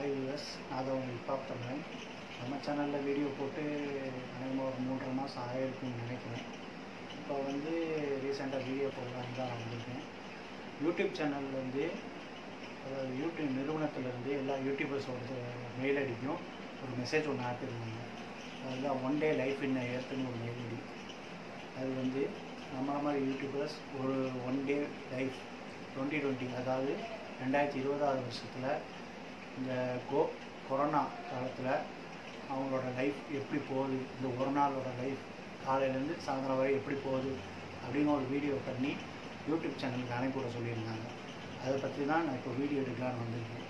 hi US நான் தான் உங்கள் இப்போ தமிழன் நம்ம சேனலில் வீடியோ போட்டு அநேகமாக ஒரு மூன்றரை மாதம் ஆயிருக்குன்னு நினைக்கிறேன் இப்போ வந்து ரீசெண்டாக வீடியோ போடலான்னு தான் வந்திருக்கேன் யூடியூப் சேனல்லேருந்து அதாவது யூடியூப் நிறுவனத்துலேருந்து எல்லா யூடியூபர்ஸோட மெயில் ஐடிக்கும் ஒரு மெசேஜ் ஒன்று ஆக்கிருந்தாங்க அதுதான் ஒன் டே லைஃப் இன் ஏர்த்துன்னு ஒரு மெயில் ஐடி அது வந்து நம்மள மாதிரி யூடியூபர்ஸ் ஒரு one day life twenty twenty அதாவது ரெண்டாயிரத்தி இருபதாவது வருஷத்தில் இந்த கோ கொரோனா காலத்தில் அவங்களோட லைஃப் எப்படி போகுது இந்த ஒரு நாளோட லைஃப் காலையிலேருந்து சாயந்தரம் வரை எப்படி போகுது அப்படின்னு ஒரு வீடியோ பண்ணி யூடியூப் சேனலுக்கு அனுப்பிவிட சொல்லியிருந்தாங்க அதை பற்றி தான் நான் இப்போ வீடியோ எடுக்கலான்னு வந்திருக்கேன்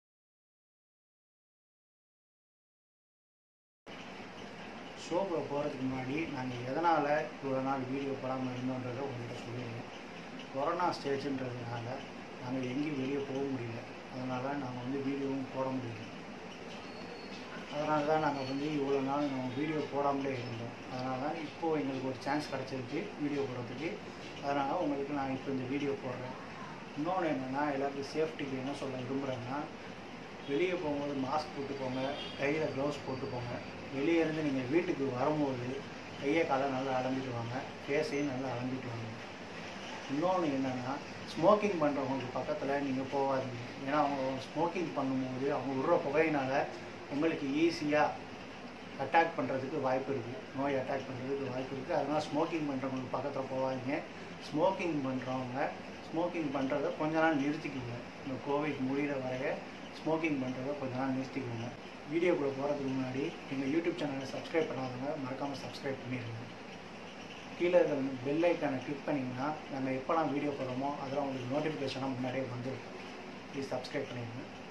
ஷோக்குள்ள போகிறதுக்கு முன்னாடி நாங்கள் எதனால் இவ்வளோ நாள் வீடியோ போடாமல் இருந்தோன்றதை உங்கள்கிட்ட சொல்லியிருந்தேன் கொரோனா ஸ்டேஜுன்றதுனால நாங்கள் எங்கேயும் வெளியே போக முடியல அதனால் நாங்கள் வந்து வீடியோவும் போட முடியல அதனால தான் நாங்கள் வந்து இவ்வளோ நாள் நம்ம வீடியோ போடாமலே இருந்தோம் அதனால தான் இப்போது எங்களுக்கு ஒரு சான்ஸ் கிடச்சிருக்கு வீடியோ போடுறதுக்கு அதனால் உங்களுக்கு நான் இப்போ இந்த வீடியோ போடுறேன் இன்னொன்று என்னென்னா எல்லாருக்கும் சேஃப்டிக்கு என்ன சொல்ல விரும்புகிறேன்னா வெளியே போகும்போது மாஸ்க் போட்டு போங்க கையில் க்ளவுஸ் போட்டு போங்க வெளியே இருந்து நீங்கள் வீட்டுக்கு வரும்போது கையை காலை நல்லா அலம்பிட்டு வாங்க ஃபேஸையும் நல்லா அலம்பிட்டு வாங்க இன்னொன்று என்னென்னா ஸ்மோக்கிங் பண்ணுறவங்களுக்கு பக்கத்தில் நீங்கள் போகாதீங்க ஏன்னா அவங்க ஸ்மோக்கிங் பண்ணும்போது அவங்க விடுற புகையினால் உங்களுக்கு ஈஸியாக அட்டாக் பண்ணுறதுக்கு வாய்ப்பு இருக்குது நோய் அட்டாக் பண்ணுறதுக்கு வாய்ப்பு இருக்குது அதனால் ஸ்மோக்கிங் பண்ணுறவங்களுக்கு பக்கத்தில் போகாதீங்க ஸ்மோக்கிங் பண்ணுறவங்க ஸ்மோக்கிங் பண்ணுறத கொஞ்ச நாள் நிறுத்திக்கோங்க இந்த கோவிட் முடிகிற வரைய ஸ்மோக்கிங் பண்ணுறத கொஞ்ச நாள் நிறுத்திக்கோங்க வீடியோக்குள்ளே போகிறதுக்கு முன்னாடி எங்கள் யூடியூப் சேனலை சப்ஸ்கிரைப் பண்ணாதவங்க மறக்காமல் சப்ஸ்கிரைப் பண்ணிடுங்க கீழே இருக்கிற பெல் ஐக்கானை கிளிக் பண்ணிங்கன்னா நாங்கள் எப்போலாம் வீடியோ போடுறோமோ அதெல்லாம் உங்களுக்கு நோட்டிஃபிகேஷனாக முன்னாடியே வந்துடும் ப்ளீஸ் சப்ஸ்கிரைப் பண்ணிடுங்க